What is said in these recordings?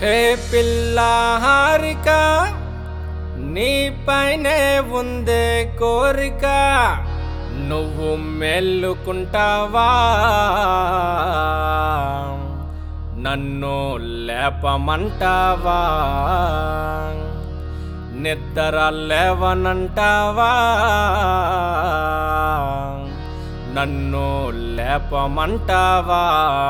ఏ పిల్ల హారిక నీపైనే ఉందే కోరిక నువ్వు మెల్లుకుంటావా నన్ను లేపమంటావా నిద్ర లేవనంటావా నన్ను లేపమంటావా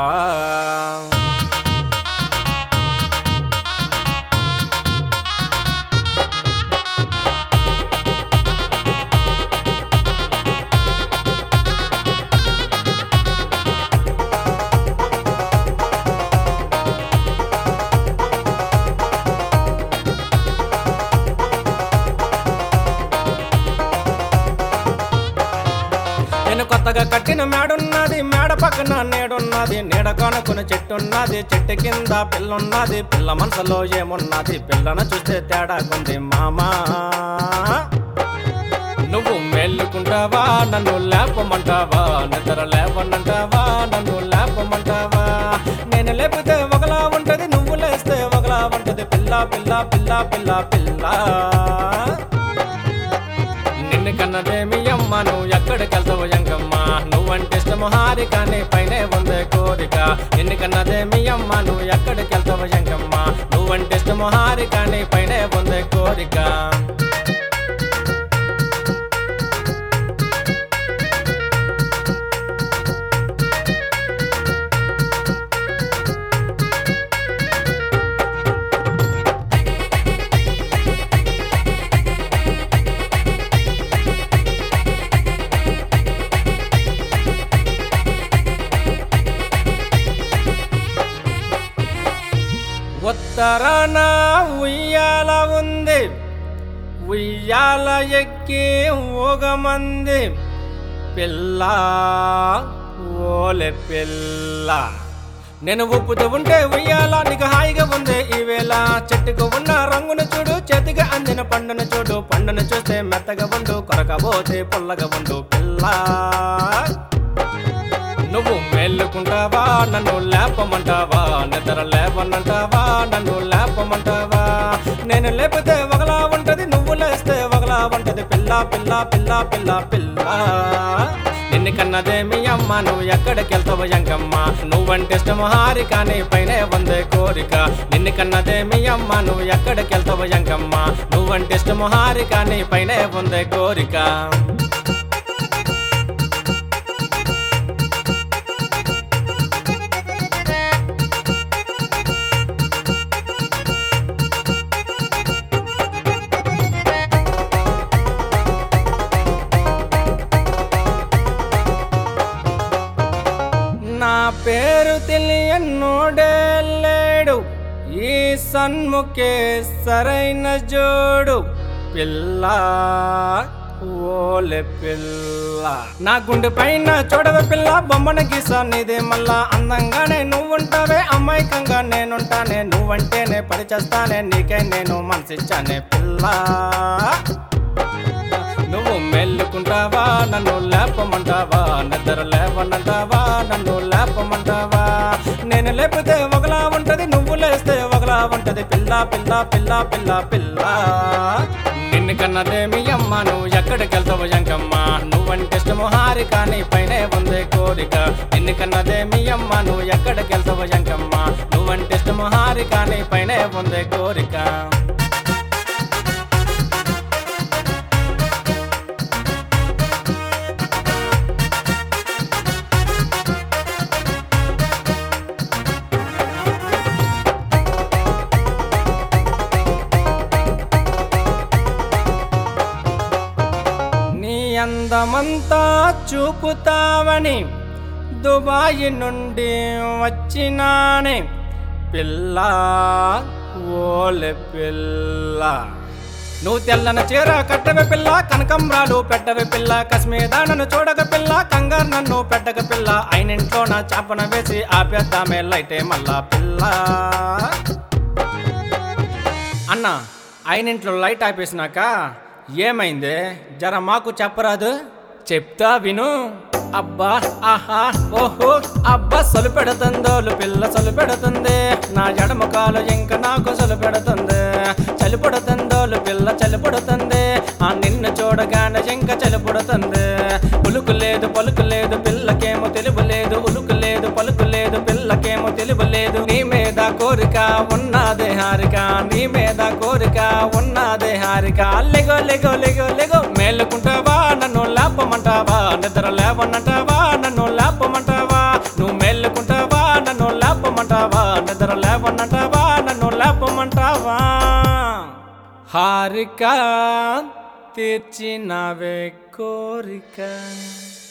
నేను కొత్తగా కట్టిన మేడున్నది మేడ పక్కన నేడున్నది నీడ కొనుక్కున్న చెట్టున్నది చెట్టు కింద పిల్లున్నది పిల్ల మనసులో ఏమున్నది పిల్లను చూస్తే తేడా కొంది మామా నువ్వు మేలుకుంటావా నన్ను లేపమంటావా నిద్ర లేవనంటావా నన్ను లేపమంటావా నేను లేపితే ఒకలా ఉంటది నువ్వు లేస్తే ఒకలా ఉంటది పిల్ల పిల్ల పిల్ల పిల్ల పిల్ల నిన్ను కన్నదేమి అమ్మ నువ్వు ఎక్కడికెళ్తావు ఎంకమ్మ నువ్వంటే ఇష్టము హారిక నీ పైనే ఉందే కోరిక నిన్ను కన్నదేమి అమ్మ నువ్వు ఎక్కడికెళ్తావు ఎంకమ్మ నువ్వంటే ఇష్టము హారిక నీ పైనే ఉందే కోరిక ఉత్తరాన ఉయ్యాల ఉంది ఉయ్యాల ఎక్కి ఊగమంది పిల్ల ఓలె పిల్ల నేను ఉప్పుతూ ఉంటే ఉయ్యాల నీకు హాయిగా ఉంది ఈవేళ చెట్టుకు ఉన్న రంగును చూడు చేతికి అందిన పండును చూడు పండును చూస్తే మెత్తగా ఉండు కొరకబోతే పుల్లగా ఉండు పిల్ల నువ్వు మేలుకుంటావా నన్ను లేపమంటావా నిద్ర లేవనంటావా నన్ను లేపమంటావా నేను లేపితే ఒకలా ఉంటది నువ్వు లేస్తే ఒకలా ఉంటది పిల్ల పిల్ల పిల్ల పిల్ల పిల్ల నిన్ను కన్నదేమి అమ్మ నువ్వు ఎక్కడికెళ్తావు ఎంకమ్మ నువ్వంటే ఇష్టము హారిక నీ పైనే ఉందే కోరిక నిన్ను కన్నదేమి అమ్మ నువ్వు ఎక్కడికెళ్తావు ఎంకమ్మ నువ్వంటే ఇష్టము హారిక నీ పైనే ఉందే కోరిక నా పేరు తెలియన్నోడే లేడు ఈ సన్ముఖే సరైన జోడు పిల్ల ఓలె పిల్ల నా గుండె పైన చూడవే పిల్ల బొమ్మన గీస నీదే మళ్ళా అందంగానే నువ్వుంటావే అమాయకంగా నేనుంటానే నువ్వంటేనే పరిచేస్తానే నీకే నేను మనసిచ్చానే పిల్ల నువ్వు మెల్లుకుంటావా నన్ను లేపమంటావా నిద్ర లేవనంటావా నన్ను లేపమంటావా నేను లేపితే ఒకలా ఉంటది నువ్వు లేస్తే ఒకలా ఉంటది పిల్ల పిల్ల పిల్ల పిల్ల పిల్ల నిన్ను కన్నదేమి అమ్మ నువ్వు ఎక్కడికెళ్తావు ఎంకమ్మ నువ్వంటే ఇష్టము హారిక నీ పైనే ఉంది కోరిక నిన్ను కన్నదేమి అమ్మ నువ్వు ఎక్కడికెళ్తావు ఎంకమ్మ నువ్వంటే ఇష్టము హారిక నీ పైనే ఉంది కోరిక నీ అందమంతా చూపుతావని దుబాయి నుండి వచ్చినానే పిల్ల ఓలె పిల్ల నువ్వు తెల్లన చీర కట్టవే పిల్ల కనకంబరాలు పెట్టవే పిల్ల కశ్మీదానను చూడక పిల్ల కంగారు నన్ను పెట్టక పిల్ల అయినింట్లో నా చాపన వేసి ఆపేద్దామే లైటే మళ్ళా పిల్ల అన్న అయినింట్లో లైట్ ఆపేసినాక ఏమైంది జర మాకు చెప్పరాదు చెప్తా విను అబ్బా ఆహా ఓహో అబ్బా సొలు పెడుతుందోలు పిల్ల సొలు పెడుతుంది నా ఎడమ కాలు ఇంక నాకు సొలు పెడుతుంది చలి పుడుతుందోలు పిల్ల చలి పుడుతుంది ఆ నిన్ను చూడగానే ఇంక చలి పుడుతుంది ఉలుకు లేదు పలుకు లేదు పిల్లకేమో తెలుపు లేదు ఉలుకు లేదు పలుకు లేదు పిల్లకేమో తెలుపు లేదు నీ మీద కోరిక ఉన్నదే హారిక నీ మీద కోరిక ఉన్నదే హారిక లెగో లెగో లెగో లెగో మేలుకుంటావా నన్ను లేపమంటావా నిద్ర లేవనంటావా నన్ను లేపమంటావా నువ్వు మేలుకుంటావా నన్ను లేపమంటావా నిద్ర లేవనంటావా నన్ను లేపమంటావా హారిక తీర్చినవే కోరిక